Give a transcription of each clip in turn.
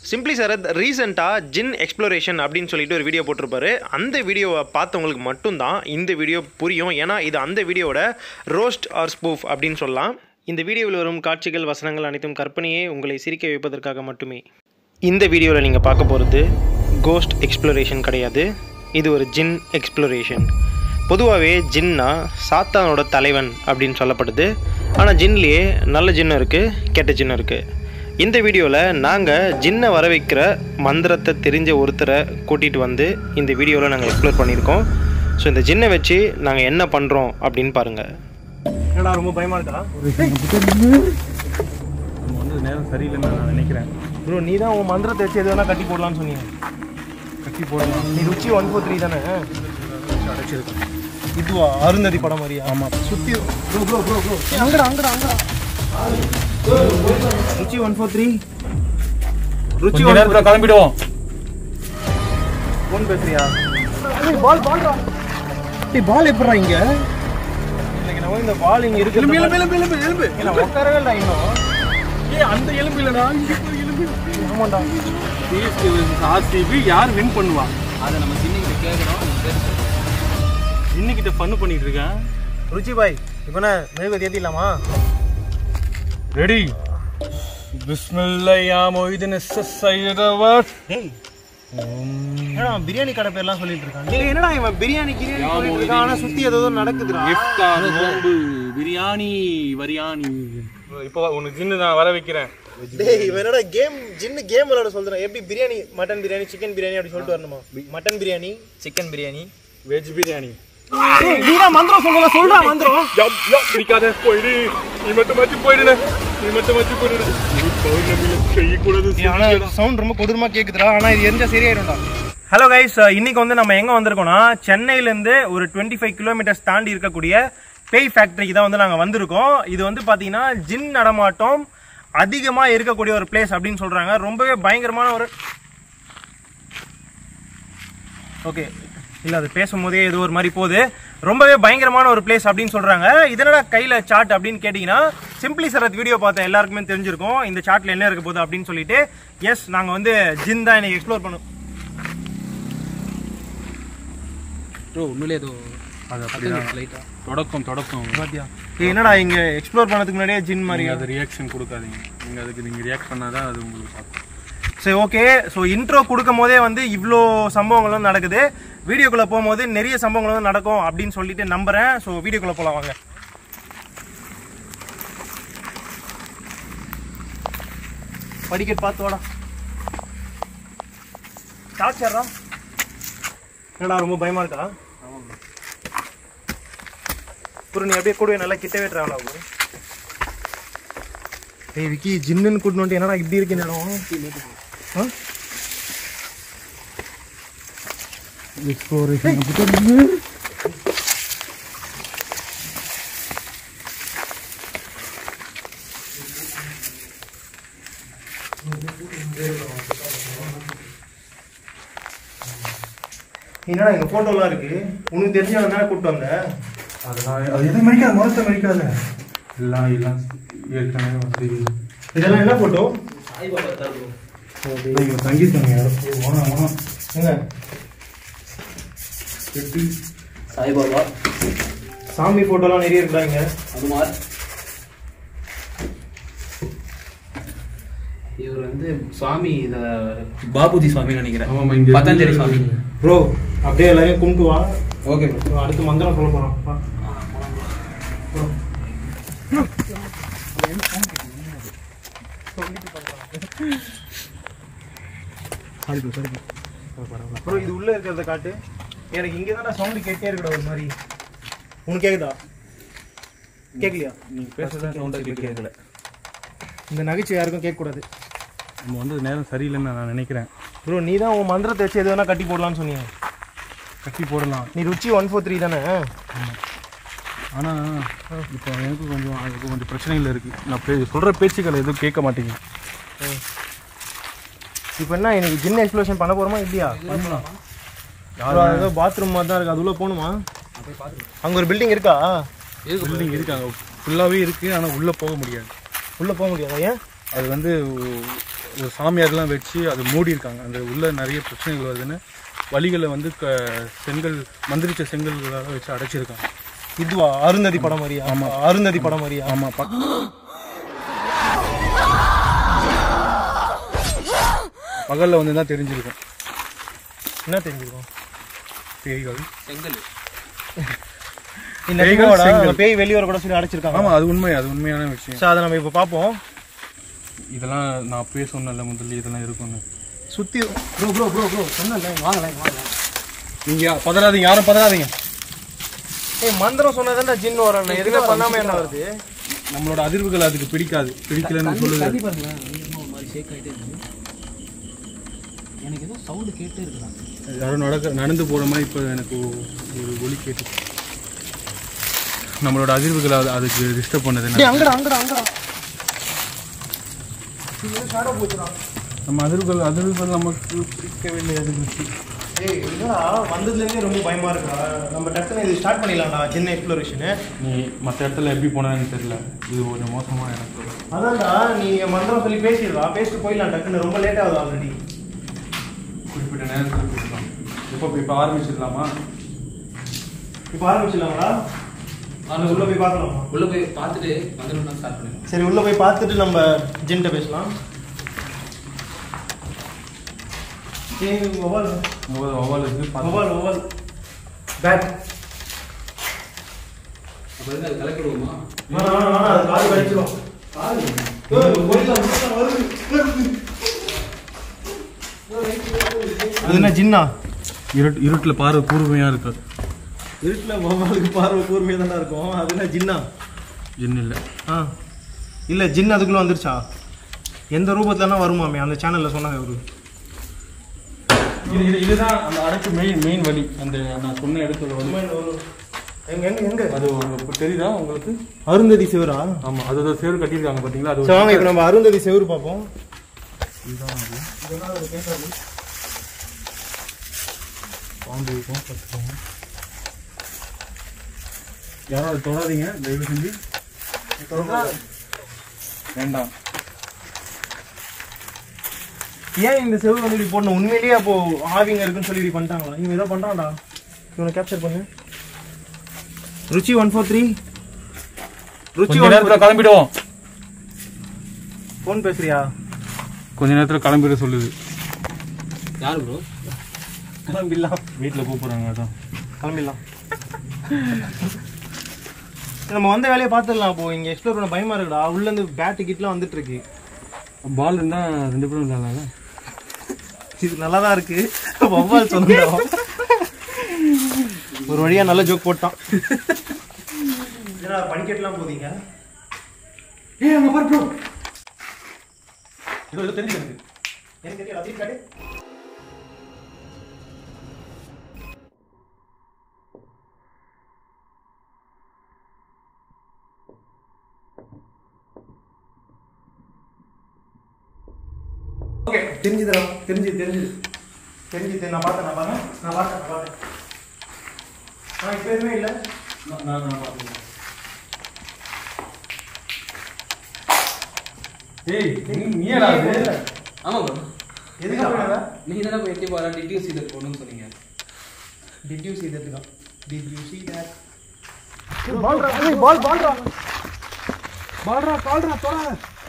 Simply Sarath ரீசெண்டாக ஜின் exploration அப்படின்னு சொல்லிட்டு ஒரு வீடியோ போட்டிருப்பாரு அந்த வீடியோவை பார்த்தவங்களுக்கு மட்டும்தான் இந்த வீடியோ புரியும் ஏன்னா இது அந்த வீடியோவோட ரோஸ்ட் ஆர் ஸ்பூஃப் அப்படின்னு சொல்லலாம் இந்த வீடியோவில் வரும் காட்சிகள் வசனங்கள் அனைத்தும் கற்பனையே உங்களை சிரிக்க வைப்பதற்காக மட்டுமே இந்த வீடியோவில் நீங்கள் பார்க்க போகிறது கோஸ்ட் எக்ஸ்ப்ளோரேஷன் கிடையாது இது ஒரு ஜின் எக்ஸ்ப்ளோரேஷன் பொதுவாகவே ஜின்னா சாத்தானோட தலைவன் அப்படின்னு சொல்லப்படுது ஆனால் ஜின்லேயே நல்ல ஜின்னும் இருக்குது கெட்ட ஜின்னும் இருக்குது இந்த வீடியோவில் நாங்கள் ஜின்னை வர வைக்கிற மந்திரத்தை தெரிஞ்ச ஒருத்தரை கூட்டிகிட்டு வந்து இந்த வீடியோவில் நாங்கள் எக்ஸ்ப்ளோர் பண்ணியிருக்கோம் ஸோ இந்த ஜின்னை வச்சு நாங்கள் என்ன பண்ணுறோம் அப்படின்னு பாருங்கள் என்னடா ரொம்ப பயமாக இருக்கா நம்ம வந்து நேரம் சரியில்லைன்னு நான் நினைக்கிறேன் ப்ரோ நீ தான் உன் மந்திரத்தை வச்சு எது வேணால் கட்டி போடலாம்னு சொன்னீங்க கட்டி போடலாம் நீ ருச்சி ஒன் ஃபோர் த்ரீ தானே அடைச்சிருக்கேன் இதுவா அருந்ததி படம் மாதிரியா ஆமாம் சுற்றி ப்ரோ ப்ரோ ப்ரோ ப்ரோ அங்கடா அங்கடா அங்கடா Ruchi one four three Ruchi கொஞ்ச ஒன் நேரத்தில் கிளம்பிடுவோம் ஃபோன் பேசுறியா பால் பால்ரா டேய் பால் எப்படா இங்க இன்னைக்கு நம்ம இந்த பால் இங்க இருக்கு எலும்பு எலும்பு எலும்பு எலும்பு எலும்பு இல்ல உட்காரவே இல்லை இன்னும் ஏ அந்த எலும்பு இல்லைடா இங்க ஒரு எலும்பு ஆமாண்டா சிஎஸ்கே ஆர்சிபி யார் வின் பண்ணுவா அதை நம்ம சின்னிக்கிட்ட கேட்குறோம் இன்னைக்கிட்ட ஃபன்னு பண்ணிட்டு இருக்கேன் ருச்சி பாய் இப்போ என்ன மெழுகு ஏற்றிடலாமா ரெடி பிஸ்மில்லையா மொய்தின் சைரவர் ஏன்னா பிரியாணி கடை பேர்லாம் சொல்லிட்டு இருக்கான் டேய் என்னடா இவன் பிரியாணி கிரியாணி சொல்லிட்டு இருக்கான் ஆனா சுத்தி ஏதோ நடக்குதுடா இஃப்தார் நோம்பு பிரியாணி வரியாணி இப்போ உனக்கு ஜின்னு நான் வர வைக்கிறேன் டேய் இவன் என்னடா கேம் ஜின்னு கேம் விளையாட சொல்றான் எப்படி பிரியாணி மட்டன் பிரியாணி சிக்கன் பிரியாணி அப்படி சொல்லிட்டு வரணுமா mutton biryani chicken biryani veg biryani வீரா மந்திரம் சொல்லல சொல்றா மந்திரம் யப் யப் பிடிக்காத போயிடு நீ மட்டும் மச்சு போயிடுன நீ மட்டும் மச்சு போயிடுன நீ பௌர்ணமியில செய்யக்கூடாது ஆனா சவுண்ட் ரொம்ப கொடூரமா கேக்குதுடா ஆனா இது எரிஞ்சா சரியாயிடும்டா ஹலோ கைஸ் இன்னைக்கு வந்து நம்ம எங்க வந்திருக்கோம்னா சென்னையில இருந்து ஒரு டுவெண்ட்டி ஃபைவ் கிலோமீட்டர்ஸ் தாண்டி இருக்கக்கூடிய பேய் ஃபேக்டரிக்கு தான் வந்து நாங்க வந்திருக்கோம் இது வந்து பாத்தீங்கன்னா ஜின் நடமாட்டம் அதிகமா இருக்கக்கூடிய ஒரு பிளேஸ் அப்படின்னு சொல்றாங்க ரொம்பவே பயங்கரமான ஒரு ஓகே இல்ல அது பேசும்போதே ஏதோ ஒரு மாதிரி போகுது ரொம்பவே பயங்கரமான ஒரு பிளேஸ் அப்படின்னு சொல்றாங்க இதனடா கையில சார்ட் அப்படின்னு கேட்டீங்கன்னா சிம்பிளி சரத் வீடியோ பார்த்த எல்லாருக்குமே தெரிஞ்சிருக்கும் இந்த சார்ட்ல என்ன இருக்க போகுது அப்படின்னு சொல்லிட்டு எஸ் நாங்க வந்து ஜின் தான் இன்னைக்கு எக்ஸ்ப்ளோர் பண்ணோம் ப்ரோ உண்மையிலே ஏதோ அது அப்படிதான் லைட்டா தொடக்கம் தொடக்கம் பாத்தியா ஏய், என்னடா இங்க எக்ஸ்ப்ளோர் பண்ணதுக்கு முன்னாடியே ஜின் மாதிரி நீங்க அது ரியாக்ஷன் கொடுக்காதீங்க நீங்க அதுக்கு நீங்க ரியாக்ட் பண்ணாதான் அது உங்களுக்கு பார்க்கும் சரி ஓகே ஸோ இன்ட்ரோ கொடுக்கும் போதே வந்து இவ்வளோ சம்பவங்களும் நடக்குது வீடியோக்குள்ள போகும்போது நிறைய சம்பவங்களும் நடக்கும் அப்படின்னு சொல்லிட்டு நம்புறேன் ஸோ வீடியோக்குள்ள போலாம் வாங்க படிக்கட் பார்த்து வாடா டார்ச்சரா என்னடா ரொம்ப பயமா இருக்கா புரு நீ அப்படியே கூடவே நல்லா கிட்டவே ட்ராவல் ஆகும் ஏய் விக்கி ஜின்னுன்னு கூட்டினு வந்துட்டு என்னடா இப்படி இருக்கு இந்த இடம் ஆ? என்னடா எங்க போட்டோலாம் இருக்கு உனக்கு தெரிஞ்சவங்க தானே கூப்பிட்டு வந்த அதெல்லாம் அது எதுவும் மறிக்காத மரத்தை மறிக்காத எல்லாம் எல்லாம் ஏற்கனவே வந்து இதெல்லாம் என்ன போட்டோ இவங்க தங்கியிருக்காங்க யாரும் ஓனா ஓனா என்ன எட்டு சாய்பாபா சாமி போட்டோலாம் நிறைய இருக்குடா இங்க அனுமார் இவர் வந்து சுவாமி இத பாபுஜி சுவாமி நினைக்கிறேன் ஆமாம் இங்க பதஞ்சலி சுவாமி ப்ரோ அப்படியே எல்லாரையும் கும்பிட்டு வா ஓகே அப்புறம் அடுத்து மந்திரம் சொல்ல போறோம் வா. அப்புறம் இது உள்ள இருக்கிறத காட்டு எனக்கு இங்க தான் சவுண்ட் கேட்டே இருக்கடா ஒரு மாதிரி உனக்கு கேக்குதா கேட்கலையா நீங்க பேசுறதா சவுண்டாக கேட்கல இந்த நகைச்சுவை யாருக்கும் கேட்கக்கூடாது நம்ம வந்து நேரம் சரியில்லைன்னு நான் நினைக்கிறேன் ப்ரோ நீ தான் உன் மந்திரத்தை வச்சு எது வேணா கட்டி போடலாம்னு சொன்னீங்க கட்டி போடலாம் நீ ருச்சி ஒன் ஃபோர் த்ரீ தானே ஆனால் இப்போ எனக்கு கொஞ்சம் அதுக்கு கொஞ்சம் பிரச்சனைகள் இருக்குது நான் பே சொல்கிற பேச்சுக்களை எதுவும் கேட்க மாட்டேங்குது இப்போ என்ன எனக்கு ஜின் எக்ஸ்ப்ளோஷன் பண்ண போறோமா இல்லையா bro, அது ஏதோ பாத்ரூம் மாதிரி தான் இருக்கு அது உள்ள போகணுமா அங்க ஒரு பில்டிங் இருக்கா பில்டிங் இருக்கு அங்கே ஃபுல்லாகவே இருக்குது ஆனால் உள்ளே போக முடியாது உள்ள போக முடியாதா ஏன் அது வந்து ஒரு சாமியார்லாம் வச்சு அதை மூடி இருக்காங்க அந்த உள்ள நிறைய பிரச்சனைகள் வருதுன்னு வழிகளை வந்து க செங்கல் மந்திரிச்ச செங்கல்களால் வச்சு அடைச்சிருக்காங்க இதுவா அருந்ததி படம் மாதிரியா ஆமா அருந்ததி படம் மாதிரியா ஆமாம் பக் பகலில் வந்து தான் தெரிஞ்சிருக்கும் என்ன தெரிஞ்சுக்கணும் பேய்கள் செங்கல் இந்த பேய்கள், நிஜமாவாடா? செங்கல். அந்த பேய் வெளியே வர கூட சொல்லி அடைச்சிருக்காங்க ஆமாம் அது உண்மை அது உண்மையான விஷயம் சரி அதை நம்ம இப்போ பார்ப்போம் இதெல்லாம் நான் அப்பயே சொன்னேன்ல முதல்ல இதெல்லாம் இருக்கும்னு சுத்தி ப்ரோ ப்ரோ ப்ரோ ப்ரோ சொன்னல வாங்கல வாங்க நீங்கள் பதறாதீங்க யாரும் பதறாதீங்க ஏய் மந்திரம் சொன்னதாண்டா ஜின் வரணும் எதுவுமே பண்ணாம என்ன வருது நம்மளோட அதிர்வுகள் அதுக்கு பிடிக்காது பிடிக்கலன்னு சொல்லுது தண்ணி பாருங்களேன் அதிகமாக ஒரு மாதிரி ஷேக் ஆகிட்டே இருக்கு எனக்கு ஏதோ சவுண்டு கேட்டே இருக்குதான் யாரும் நடக்க நடந்து போகிற மாதிரி இப்போ எனக்கு ஒ- ஒரு ஒலி கேட்டு நம்மளோட அதிர்வுகளை அது அதுக்கு டிஸ்டர்ப் பண்ணது என்ன? டேய் அங்கடா அங்கடா அங்கடா நம்ம அதிர்வுகள் அதிர்வுகள் நமக்கு பிடிக்கவில்லை அதுக்கு ஏய் என்னடா வந்ததுல இருந்தே ரொம்ப பயமா இருக்கா நம்ம டக்குனு இது ஸ்டார்ட் பண்ணிடலாம்டா சின்ன எக்ஸ்ப்ளோரேஷன் நீ மற்ற இடத்துல எப்படி போனதுன்னு தெரியல இது கொஞ்சம் மோசமாக எனக்கு அதான்டா நீ மந்திரம் சொல்லி பேசிடுறா பேசிட்டு போயிடலாம் டக்குன்னு ரொம்ப லேட் ஆகுது ஆல்ரெடி குறிப்பிட்ட நேரத்தில் போயிடலாம் இப்போ இப்போ ஆரம்பிச்சிடலாமா இப்போ ஆரம்பிச்சிடலாங்களா அது உள்ள போய் பார்க்கலாமா உள்ள போய் பார்த்துட்டு வந்துடும் ஸ்டார்ட் பண்ணிடுவோம் சரி உள்ள போய் பார்த்துட்டு நம்ம ஜின்ட்ட பேசலாம் ஏய் மொபைல் ஒவ்வொரு ஒவ்வொரு இது பார்த்து மொபைல் மொபைல் பேட் அப்போ இருந்து அது கலக்கி விடுவோமா வேணாம் வேணாம் வேணாம் அது காது கடிச்சிடும் ஏய், போயிடலாம், போயிடலாம், வருது, வருது. அது என்ன ஜின்னா இருட்டு இருட்டில் பார்வை கூர்மையாக இருக்காது இருட்டில் மொபைலுக்கு பார்வை கூர்மையாக தானே இருக்கும் அது என்ன ஜின்னா ஜின் இல்லை ஆ இல்லை ஜின் அதுக்குள்ளே வந்துருச்சா எந்த ரூபத்துலனா வருமாமே அந்த சேனலில் சொன்னாங்க அவரு இது இது இதுதான் அந்த அடைக்கு மெயின் மெயின் வழி அந்த நான் சொன்ன இடத்துல வந்து எங்க எங்க எங்க அது உங்களுக்கு தெரியுதா உங்களுக்கு அருந்ததி சிவரா ஆமாம் அது அதை சேரு கட்டியிருக்காங்க பார்த்தீங்களா அது சரி வாங்க இப்போ நம்ம அருந்ததி செவரு பார்ப்போம் பாம்பு இருக்கும் பார்த்துக்கோங்க யாரும் அதை தொடாதீங்க தயவு செஞ்சு வேண்டாம் ஏன் இந்த செவரு வந்து இப்படி போடணும் உண்மையிலேயே அப்போ ஆவிங்க இருக்குன்னு சொல்லி இப்படி பண்ணிட்டாங்களா இவன் ஏதோ பண்றான்டா இவனை கேப்சர் பண்ணு Ruchi one four three Ruchi கொஞ்ச நேரத்தில் கிளம்பிடுவோம் ஃபோன் பேசுறியா கொஞ்ச நேரத்தில் கிளம்பிட சொல்லுது யார் ப்ரோ கிளம்பிடலாம் வீட்டில் கூப்பிட்றாங்க அதான் கிளம்பிடலாம் நம்ம வந்த வேலையை பார்த்துடலாம் அப்போ இங்க எக்ஸ்ப்ளோர் பண்ண பயமா இருக்குடா உள்ள இருந்து பேட்டு கிட்லாம் வந்துட்டு இருக்கு பால் இருந்தால் ரெண்டு பேரும் விளையாடலாம்ல இது நல்லா தான் இருக்கு வவ்வால் சொன்னோம் ஒரு வழியா நல்ல ஜோக் போட்டான் என்னடா படிக்கட்டுலாம் போதீங்க ஏய் அங்கே பாரு ப்ரோ இதோ தெரிஞ்சு எனக்கு எனக்கு தெரியல அதையும் காட்டு ஓகே தெரிஞ்சு தரோம் தெரிஞ்சு தெரிஞ்சு தெரிஞ்சு நான் பார்த்தேன் நான் பார்த்தேன் நான் பார்த்தேன் நான் பார்த்தேன் ஆ இப்போ எதுவுமே இல்லை நான் நான் நான் பார்த்துக்கிறேன் ஏய் நீ- நீயேடா இது ஆமாம் ப்ரோ எதுக்கு அப்படின்னா நீங்கள் தானே போய் எட்டி போகிறா டிடிஎஸ் இதில் போகணும்னு சொன்னீங்க Did you see that? Did you see that? பால் பால் பால்ரா பால்ரா பால்ரா தொட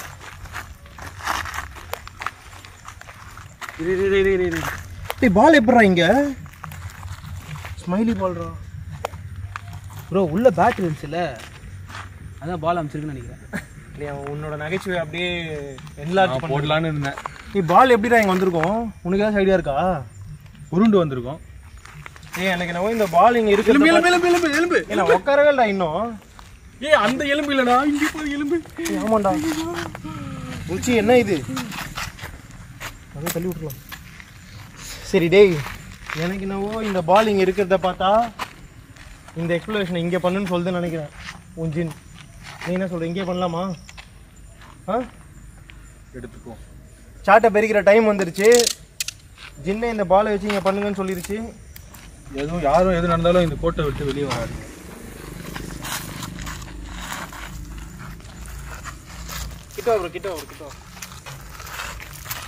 டேய் பால் எப்படிடா இங்க ஸ்மைலி பால்ரா ப்ரோ உள்ள பேட் இருந்துச்சுல்ல அதான் பால் அமைச்சிருக்குன்னு நினைக்கிறேன் நீ உன்னோட நகைச்சுவை அப்படியே என்லார்ஜ் நான் பண்ண போடலான்னு இருந்தேன் நீ பால் எப்படிடா இங்க வந்திருக்கோம் உனக்கு ஏதாச்சும் ஐடியா இருக்கா உருண்டு வந்திருக்கோம் ஏய் எனக்கு நான் இந்த பால் இங்க இருக்கு எலும்பு எலும்பு எலும்பு எலும்பு எலும்பு ஏன்னா உட்காரவே இல்லடா இன்னும் ஏய் அந்த எலும்பு இல்லடா இங்க பாரு எலும்பு ஏய், ஆமாண்டா ருச்சி என்ன இது அப்படியே தள்ளி விட்டுலாம் சரி டேய் எனக்கு என்னவோ இந்த பால் இங்கே இருக்கிறத பார்த்தா இந்த எக்ஸ்ப்ளோரேஷனை இங்கே பண்ணுன்னு சொல்லுதுன்னு நினைக்கிறேன் உன் ஜின் நீ என்ன சொல்ற இங்கே பண்ணலாமா ஆ எடுத்துக்கோ சாட்டை பெருக்கிற டைம் வந்துருச்சு ஜின்னை இந்த பாலை வச்சு இங்கே பண்ணுங்கன்னு சொல்லிருச்சு எதுவும் யாரும் எது நடந்தாலும் இந்த கோட்டை விட்டு வெளியே வராது கிட்ட வரும் கிட்ட வரும் கிட்ட வரும்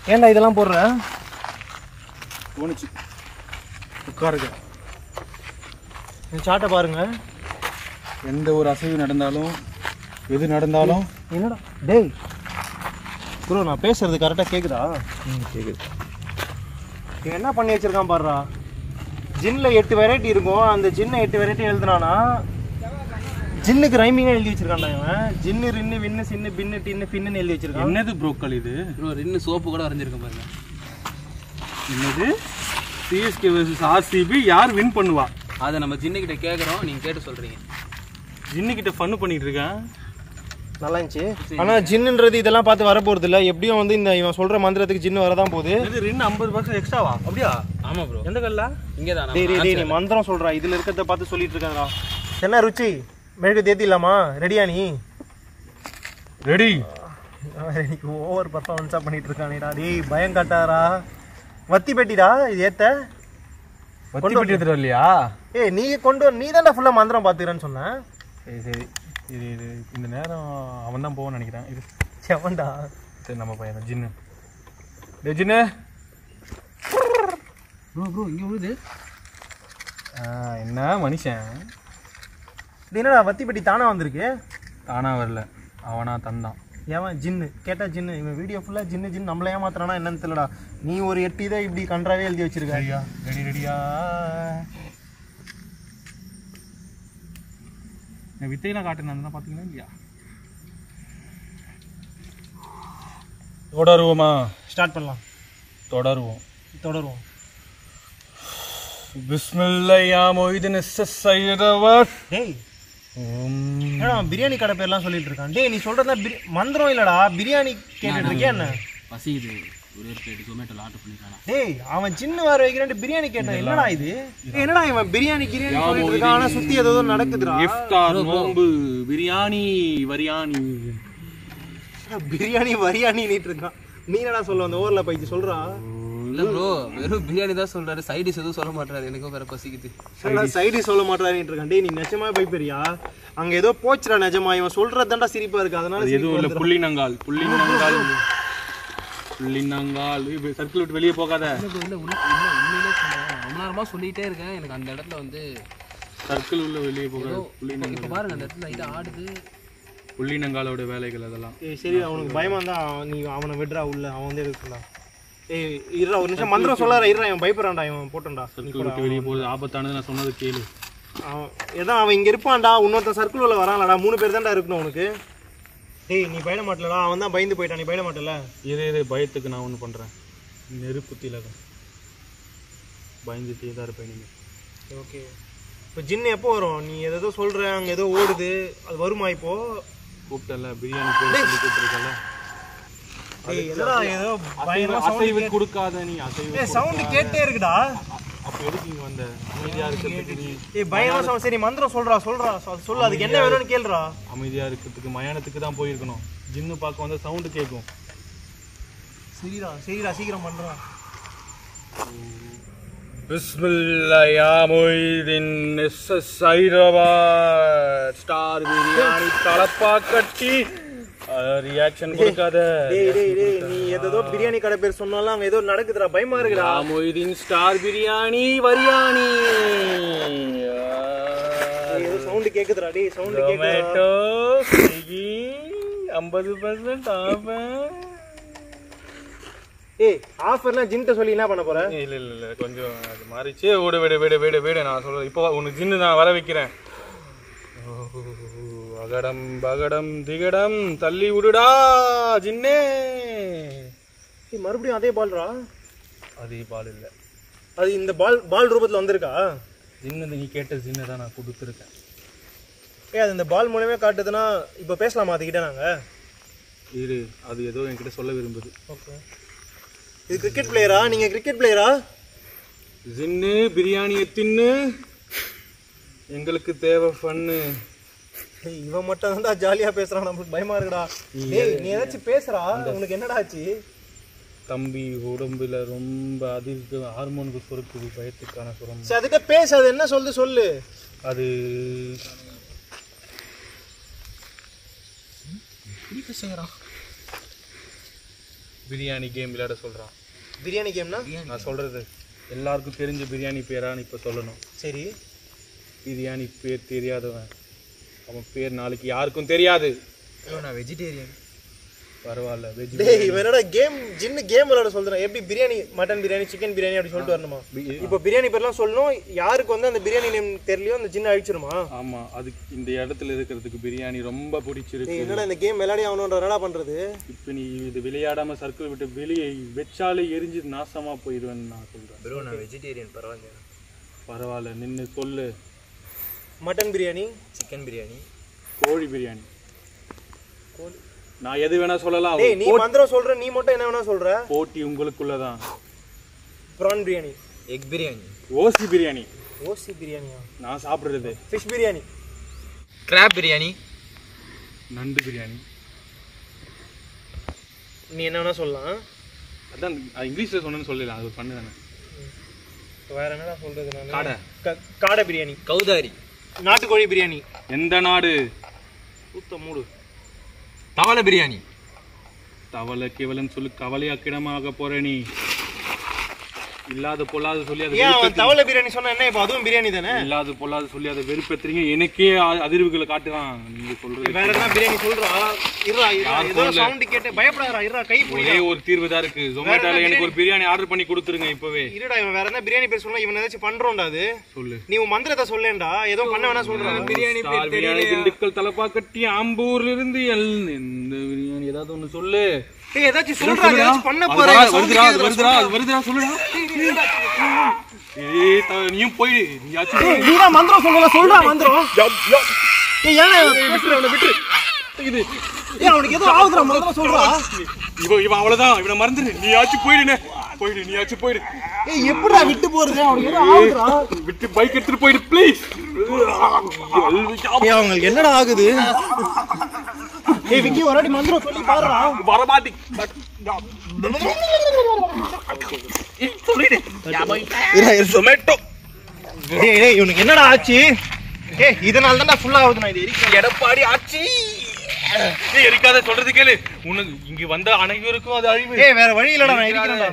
ஏன்டா இதெல்லாம் போடுற தோணுச்சு உட்காருங்க இந்த சாட்டை பாருங்க எந்த ஒரு அசைவு நடந்தாலும் எது நடந்தாலும் என்னடா டேய் ப்ரோ நான் பேசுறது கரெக்டாக கேட்குதா கேக்குது இவன் என்ன பண்ணி வச்சிருக்கான் பாருடா ஜின்ல எட்டு வெரைட்டி இருக்கும் அந்த ஜின்னை எட்டு வெரைட்டி எழுதுனானா ஜின்னுக்கு ரைமிங்காக எழுதி வச்சிருக்கான்டா இவன் ஜின்னு ரின்னு வின்னு சின்னு பின்னு டின்னு பின்னு எழுதி வச்சிருக்கான் என்னது ப்ரோக்கல் இது ப்ரோ ரெண்டு சோப்பு கூட வரைஞ்சிருக்கேன் பாருங்க என்னது சிஎஸ்கே வர்சஸ் ஆர்சிபி யார் வின் பண்ணுவா அதை நம்ம ஜின்னுக்கிட்ட கேட்குறோம் நீங்கள் கேட்டு சொல்கிறீங்க ஜின்னுக்கிட்ட ஃபன்னு பண்ணிட்டு இருக்கேன் நல்லா இருந்துச்சு ஆனால் ஜின்னுன்றது இதெல்லாம் பார்த்து வர போகிறது இல்லை எப்படியும் வந்து இந்த இவன் சொல்கிற மந்திரத்துக்கு ஜின்னு வரதான் போகுது இது ரெண்டு ஐம்பது பர்சன்ட் எக்ஸ்ட்ராவா அப்படியா ஆமாம் ப்ரோ எந்த கல்ல இங்கே தான் டேய் டேய் டேய் நீ மந்திரம் சொல்கிறா இதில் இருக்கிறத பார்த்து சொல்லிட்டு இருக்காங்கடா என்ன ருச்சி மெழுகு தேத்திடலாமா ரெடியா நீ ரெடி இன்னைக்கு ஓவர் பர்ஃபார்மன்ஸாக பண்ணிட்டு இருக்கானேடா டேய் பயம் காட்டாரா வத்தி பெட்டிடா இது ஏத்த வத்தி பெட்டி எடுத்துட்டு வரலையா ஏய் நீ கொண்டு வர- நீ தான்டா ஃபுல்லாக மந்திரம் பார்த்துக்கிறேன்னு சொன்னேன் சரி சரி இது இது இந்த நேரம் அவன் தான் போவான்னு நினைக்கிறேன் இது எவன்டா சரி நம்ம பையன் தான், ஜின்னு டே ஜின்னு ப்ரோ ப்ரோ இங்கே விழுது ஆ, என்ன மனுஷன் இது என்னடா வத்தி பெட்டி தானே வந்திருக்கு தானா வரல அவனா தந்தான் ஏவன் ஜின்னு கேட்டா ஜின்னு இவன் வீடியோ ஃபுல்லாக ஜின்னு ஜின்னு நம்மள ஏமாத்துறானா என்னன்னு தெரியலடா நீ ஒரு எட்டு இதை இப்படி கன்றாவே எழுதி வச்சிருக்க ரெடியா ரெடி ரெடியா நான் வித்தையெல்லாம் காட்டுனேன் பார்த்தீங்களா இல்லையா தொடருவோமா ஸ்டார்ட் பண்ணலாம் தொடருவோம் தொடருவோம் பிஸ்மில்லையா மொய்தின் சைரவர் டேய் ஏன்னா அவன் பிரியாணி கடை பேர்லாம் சொல்லிட்டு இருக்கான் டேய் நீ சொல்றதா பிரி மந்திரம் இல்லடா பிரியாணி கேட்டுட்டு இருக்கியா என்ன பசிக்குது ஒரே ஒரு பிளேட் ஜொமேட்டோவில் ஆர்டர் பண்ணிக்கலாம் டேய் அவன் சின்ன வர வைக்கிறேன் பிரியாணி கேட்டான் என்னடா இது ஏய், என்னடா இவன் பிரியாணி கிரியாணி சொல்லிட்டு இருக்கான் ஆனா சுத்தி ஏதோ நடக்குதுடா இஃப்தார் நோம்பு பிரியாணி வரியாணி பிரியாணி வரியாணி நீட்டு இருக்கான் நீ என்னடா சொல்ல அந்த ஓவர்ல பைக்கு சொல்றா இல்லை ப்ரோ வெறும் பிரியாணி தான் சொல்கிறாரு சைடிஸ் எதுவும் சொல்ல மாட்டாரு எனக்கும் வேற பசிக்குது சைடு சொல்ல மாட்டாருன்னு இருக்கான் டேய் நீ நிஜமா பைப்பறியா அங்க ஏதோ போச்சுடா நிஜமா இவன் சொல்றதாண்டா சிரிப்பா இருக்கு அதனால அது எதுவும் இல்லை புள்ளினங்கால் புள்ளினங்கால் புள்ளினங்கால் சர்க்கிள் விட்டு வெளியே போகாத இல்லை இல்லை உள்ள இல்லை உண்மையிலே சொல்கிறேன் ரொம்ப நேரமாக சொல்லிகிட்டே இருக்கேன் எனக்கு அந்த இடத்துல வந்து சர்க்கிள் உள்ள வெளியே போகாது இப்போ இப்போ பாருங்க அந்த இடத்துல லைட்டாக ஆடுது புள்ளினங்காலோட வேலைகள் அதெல்லாம் ஏய் சரி அவனுக்கு பயமா இருந்தா அவன் நீ அவனை விடுறா உள்ள அவன் வந்து எடுக்கலா ஏய் இருடா ஒரு நிமிஷம் மந்திரம் சொல்லாத இருடா இவன் பயப்படுறான்டா இவன் போட்டோம்டா சர்க்கிள் விட்டு வெளியே போகுது ஆபத்தானது நான் சொன்னது கேளு அவன் ஏதா அவன் இங்க இருப்பான்டா இன்னொருத்தன் சர்க்கிள் உள்ள வரான்லடா மூணு பேர் தான்டா இருக்கணும் உனக்கு டேய் நீ பயட மாட்டலடா அவன் தான் பயந்து போயிட்டான் நீ பயட மாட்டல இதே இதே பயத்துக்கு நான் ஒன்று பண்ணுறேன் நெருப்பு திலகம் பயந்துட்டே தான் இருப்பேன் நீங்கள் ஓகே இப்போ ஜின்னு எப்போ வரும் நீ ஏதோ சொல்ற அங்க ஏதோ ஓடுது அது வருமா இப்போ கூப்பிட்டல பிரியாணி போய் சொல்லி கூப்பிட்டுருக்கல டேய் என்னடா ஏதோ பயமா அசைவு கொடுக்காத நீ அசைவு ஏய் சவுண்ட் கேட்டே இருக்குடா அப்போ எதுக்கு இங்கே வந்த அமைதியாக இருக்கிறதுக்கு நீ ஏய் பயமா சவுண்ட் சரி மந்திரம் சொல்றா சொல்றா சொ- சொல்லு அதுக்கு என்ன வேணும்னு கேளுடா அமைதியாக இருக்கிறதுக்கு மயானத்துக்கு தான் போயிருக்கணும் ஜின்னு பார்க்க வந்த சவுண்டு கேட்கும் சரிடா சரிடா சீக்கிரம் பண்றா Bismillah Moideen SS Hyderabad star biryani Thalappakatti reaction கொடுக்காத டேய் டேய் டேய் நீ ஏதோ பிரியாணி கடை பேர் சொன்னாலும் அங்க ஏதோ நடக்குதுடா பயமா இருக்குடா யா மொய்தீன் ஸ்டார் பிரியாணி வரியாணி டேய், ஏதோ சவுண்ட் கேக்குதுடா டேய் சவுண்ட் கேக்குதுடா டொமேட்டோ ஸ்விக்கி ஐம்பது பர்சன்ட் ஆஃபர் ஏய் ஆஃபர்லாம் ஜின்ட்ட சொல்லி என்ன பண்ண போற இல்ல இல்ல இல்ல கொஞ்சம் அது மாறிச்சு விடு விடு விடு விடு விடு நான் சொல்றேன் இப்போ உனக்கு ஜின்னு நான் வர வைக்கிறேன் ஓ, அகடம் பகடம் திகடம் தள்ளி விடுடா ஜின்னே ஏய் மறுபடியும் அதே பால்ரா அது பால் இல்லை அது இந்த பால் பால் ரூபத்துல வந்திருக்கா ஜின்னு நீ கேட்ட ஜின்னு தான் நான் கொடுத்துருக்கேன் ஏய் அது இந்த பால் மூலமே காட்டுதுன்னா இப்போ பேசலாமா அதுக்கிட்ட நாங்க இரு அது ஏதோ என்கிட்ட சொல்ல விரும்புது ஓகே இது கிரிக்கெட் பிளேயரா நீங்க கிரிக்கெட் பிளேயரா ஜின்னு பிரியாணியை தின்னு எங்களுக்கு தேவை ஃபன்னு ஏய் இவன் மட்டும் தான் ஜாலியா பேசுறான் நம்மளுக்கு பயமா இருக்குடா டேய் நீ ஏதாச்சும் பேசுறா உனக்கு என்னடா ஆச்சு தம்பி உடம்புல ரொம்ப அதிக ஹார்மோனுக்கு சுரக்குது பயத்துக்கான சுரம் சரி அதுக்கிட்ட பேசு அது என்ன சொல்லு சொல்லு அது பிரியாணி கேம் விளையாட சொல்றான் பிரியாணி கேம்னா நான் சொல்றது எல்லாருக்கும் தெரிஞ்ச பிரியாணி பேரான்னு இப்போ சொல்லணும் சரி பிரியாணி பேர் தெரியாதவன் அவன் பேர் நாளைக்கு யாருக்கும் தெரியாது ப்ரோ நான் வெஜிடேரியன் பரவாயில்ல வெஜ் டேய் இவன் என்னடா கேம் ஜின்னு கேம் விளையாட சொல்றான் எப்படி பிரியாணி மட்டன் பிரியாணி சிக்கன் பிரியாணி அப்படி சொல்லிட்டு வரணுமா இப்போ பிரியாணி பேர்லாம் சொல்லணும் யாருக்கு வந்து அந்த பிரியாணி நேம் தெரியலையோ அந்த ஜின்னு அழிச்சிருமா ஆமா அதுக்கு இந்த இடத்துல இருக்கிறதுக்கு பிரியாணி ரொம்ப பிடிச்சிருக்கு என்னடா இந்த கேம் விளையாடி ஆகணுன்ற என்னடா பண்றது இப்போ நீ இது விளையாடாம சர்க்கிள் விட்டு வெளியே வச்சாலே எரிஞ்சு நாசமா போயிடுவேன்னு நான் சொல்றேன் ப்ரோ நான் வெஜிடேரியன் பரவாயில்ல பரவாயில்ல நின்று சொல்லு மட்டன் பிரியாணி சிக்கன் பிரியாணி கோழி பிரியாணி நான் எது வேணா சொல்லலாம் டேய் நீ மந்திரம் சொல்ற நீ மட்டும் என்ன வேணா சொல்ற போட்டி உங்களுக்குள்ளதான் prawn biryani egg biryani OC biryani OC பிரியாணியா நான் சாப்பிடுறது ஃபிஷ் பிரியாணி கிராப் பிரியாணி நண்டு பிரியாணி நீ என்ன வேணா சொல்லலாம் அதான் அது இங்கிலீஷ்ல சொன்னேன்னு சொல்லல அது பண்ணு தானே வேற என்னடா சொல்றது நான் காடை காடை பிரியாணி கௌதாரி நாட்டுக்கோழி பிரியாணி எந்த நாடு சுத்த மூடு தவளை பிரியாணி தவளை கேவலன் சொல்லு கவலையாக்கிடமாக போற நீ இல்லாத பொல்லாத சொல்லி அதை ஏன் அவன் வெறுப்பேத்து- தவளை பிரியாணி சொன்னா என்ன இப்போ அதுவும் பிரியாணி தானே இல்லாத பொல்லாத சொல்லி அதை வெறுப்பேத்துறீங்க எனக்கே அ- அதிர்வுகளை காட்டுறான் நீங்க சொல்றது வேற என்ன பிரியாணி சொல்றா இருடா இருடா ஏதோ சவுண்ட் கேட்டு பயப்படாதடா இருடா கை பிடி ஒரே ஒரு தீர்வு தான் இருக்கு ஜொமேட்டோல எனக்கு ஒரு பிரியாணி ஆர்டர் பண்ணி கொடுத்துருங்க இப்பவே இருடா இவன் வேற என்ன பிரியாணி பேர் சொன்னா இவன் ஏதாச்சும் பண்றோம்டா அது சொல்லு நீ உன் மந்திரத்தை சொல்லேன்டா ஏதோ பண்ண வேணா சொல்றான் பிரியாணி ஸ்டார் பிரியாணி திண்டுக்கல் தலப்பா கட்டி ஆம்பூர்ல இருந்து எல் இந்த பிரியாணி ஏதாவது ஒண்ணு சொல்லு டேய் ஏதாச்சும் சொல்றா சொல்லுடா. ஏதாச்சும் பண்ண அது போற வரா- வருதுடா அது வருதுடா அது வருதுடா சொல்லுடா ஏய் த- நீயும் போயிடு நீயாச்சும் போயிடு. நீதான் மந்திரம் சொல்லல சொல்றா மந்திரம் யப், யப். ஏய் ஏன் விட்டுரு அவனை விட்டுரு இது ஏய் அவனுக்கு ஏதோ ஆகுதுடா மந்திரம் சொல்றா இவன் இவன் அவ்வளவுதான் இவனை மறந்துடு நீயாச்சும் போயிடுனே போயிடு நீயாச்சும் போயிடு ஏய் எப்படிடா விட்டு போறது அவனுக்கு ஏதோ ஆகுதுடா விட்டு பைக் எடுத்துட்டு போயிடு ப்ளீஸ் ஏய் அவங்களுக்கு என்னடா ஆகுது ஏய் விக்கி ஒரு வாட்டி மந்திரம் சொல்லி பாருடா வரமாட்டி ஜொமேட்டோ டேய் டேய் இவனுக்கு என்னடா ஆச்சு ஏய் இதனால தான்டா ஃபுல்லா ஆகுது நான் இது எரிக்க எடப்பாடி ஆட்சி ஏய், எரிக்காத சொல்றது கேளு உனக்கு இங்க வந்த அனைவருக்கும் அது அழிவு ஏய் வேற வழி இல்லடா நான் எரிக்கிறேன்டா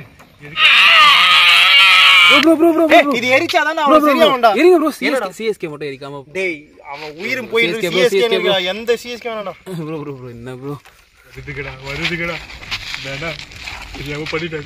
ப்ரோ ப்ரோ ப்ரோ ஏய் இது எரிச்சாதான் அவன் சரியாகும்டா இருங்க ப்ரோ சிஎஸ்கே சிஎஸ்கே மட்டும் இருக்காம டேய் அவன் உயிரும் போயிட்டு CSK bro, CSK CSK bro. எந்த சிஎஸ்கே வேணாடா ப்ரோ ப்ரோ ப்ரோ என்ன ப்ரோ வருதுகடா வருதுகடா வேணா தெரியாம பண்ணிட்டாரு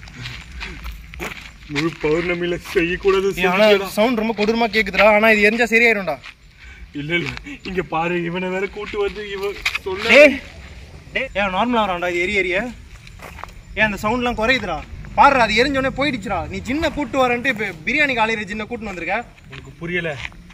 முழு பௌர்ணமியில செய்யக்கூடாது ஏய், ஆனா சவுண்ட் ரொம்ப கொடூரமா கேக்குதுடா ஆனா இது எரிஞ்சா சரியாயிரும்டா இல்ல இல்ல இங்க பாரு இவனை வேற கூட்டு வந்து இவன் சொல்ல டேய் டேய் ஏன் நார்மலா வரான்டா இது எரி எரிய ஏன் அந்த சவுண்ட்லாம் குறையுதுடா பாருடா அது எரிஞ்ச உடனே போயிடுச்சுடா நீ ஜின்ன கூட்டு வரேன்ட்டு இப்போ பிரியாணி காலையில ஜின்ன கூட்டு வந்திருக்க உனக்கு புரியல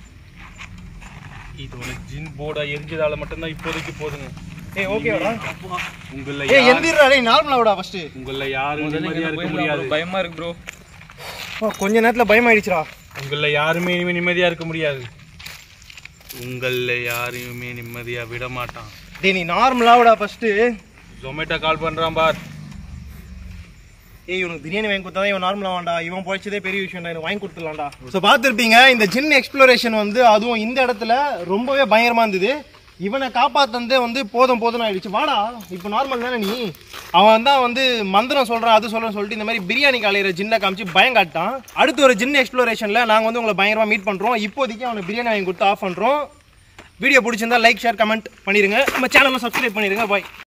இது உனக்கு ஜின் போர்டா எரிஞ்சதால மட்டும்தான் இப்போதைக்கு போதுங்க ஏய் ஓகேவாடா உங்கள ஏய் எந்திரா டேய் நார்மலா விடா ஃபர்ஸ்ட் உங்கள யாரும் நிம்மதியா இருக்க முடியாது பயமா இருக்கு ப்ரோ கொஞ்ச நேரத்துல பயமாயிடுச்சுடா உங்கள யாருமே இனிமே நிம்மதியா இருக்க முடியாது உங்கள யாரையுமே நிம்மதியா விட மாட்டான் டேய் நீ நார்மலா விடா ஃபர்ஸ்ட் ஜொமேட்டோ கால் பண்றான் பார் ஏய் இவனுக்கு பிரியாணி வாங்கி கொடுத்தா இவன் நார்மலா வாண்டா இவன் போயிச்சதே பெரிய விஷயம் எனக்கு வாங்கி கொடுத்துடலாம்டா ஸோ பார்த்துருப்பீங்க இந்த ஜின் எக்ஸ்ப்ளோரேஷன் வந்து அதுவும் இந்த இடத்துல ரொம்பவே பயங்கரமா இருந்தது இவனை காப்பாத்தந்தே வந்து போதும் போதும் ஆயிடுச்சு வாடா இப்போ நார்மல் தானே நீ அவன் தான் வந்து மந்திரம் சொல்றான் அது சொல்றேன் சொல்லிட்டு இந்த மாதிரி பிரியாணி காலையிற ஜின்னை காமிச்சு பயம் காட்டான் அடுத்து ஒரு ஜின் எக்ஸ்ப்ளோரேஷன்ல நாங்கள் வந்து உங்களை பயங்கரமா மீட் பண்றோம் இப்போதைக்கு அவனுக்கு பிரியாணி வாங்கி கொடுத்து ஆஃப் பண்றோம் வீடியோ பிடிச்சிருந்தா லைக் ஷேர் கமெண்ட் பண்ணிருங்க நம்ம சேனலை சப்ஸ்கிரைப் பண்ணிருங்க பாய்